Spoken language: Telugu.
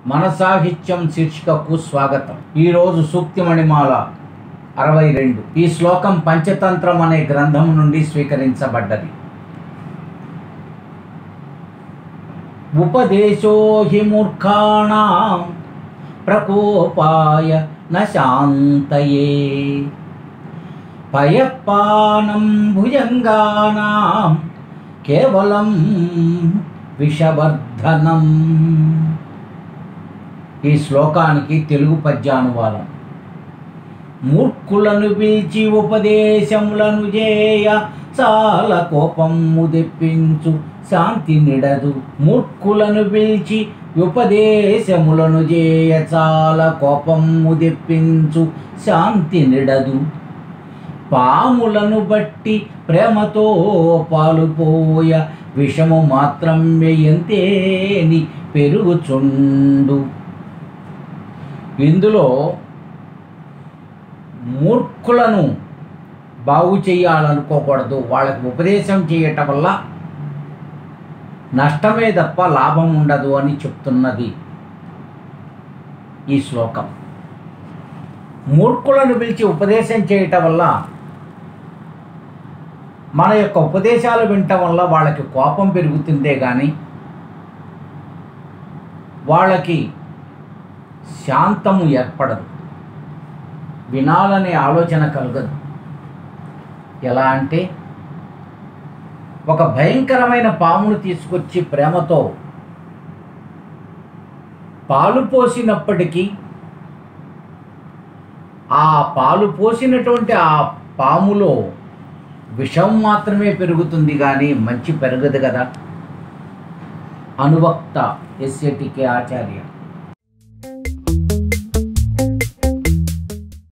మన సాహిత్యం శీర్షికకు స్వాగతం ఈరోజు సూక్తి మణిమాల అరవై రెండు ఈ శ్లోకం పంచతంత్రం అనే గ్రంథం నుండి స్వీకరించబడ్డది ఉపదేశో హి మూర్ఖాణం ప్రకోపాయ న శాంతయే పయపానం భుజంగానాం కేవలం విషవర్ధనం ఈ శ్లోకానికి తెలుగు పద్యానువాదం మూర్ఖులను పిలిచి ఉపదేశములను చేయ చాలా కోపము తెప్పించు శాంతి నిడదు మూర్ఖులను పిలిచి ఉపదేశములను చేయ చాలా కోపము తెప్పించు శాంతి నిడదు పాములను బట్టి ప్రేమతో పాలుపోయ విషము మాత్రం ఎంతేని పెరుగుచుండు ఇందులో మూర్ఖులను బాగు చేయాలనుకోకూడదు వాళ్ళకి ఉపదేశం చేయటం వల్ల నష్టమే తప్ప లాభం ఉండదు అని చెప్తున్నది ఈ శ్లోకం మూర్ఖులను పిలిచి ఉపదేశం చేయటం వల్ల మన యొక్క ఉపదేశాలు వినటం వల్ల వాళ్ళకి కోపం పెరుగుతుందే కానీ వాళ్ళకి శాంతము ఏర్పడదు వినాలనే ఆలోచన కలగదు ఎలా అంటే ఒక భయంకరమైన పామును తీసుకొచ్చి ప్రేమతో పాలు పోసినప్పటికీ ఆ పాలు పోసినటువంటి ఆ పాములో విషం మాత్రమే పెరుగుతుంది కానీ మంచి పెరగదు కదా అనువక్త ఎస్ఏటికే ఆచార్య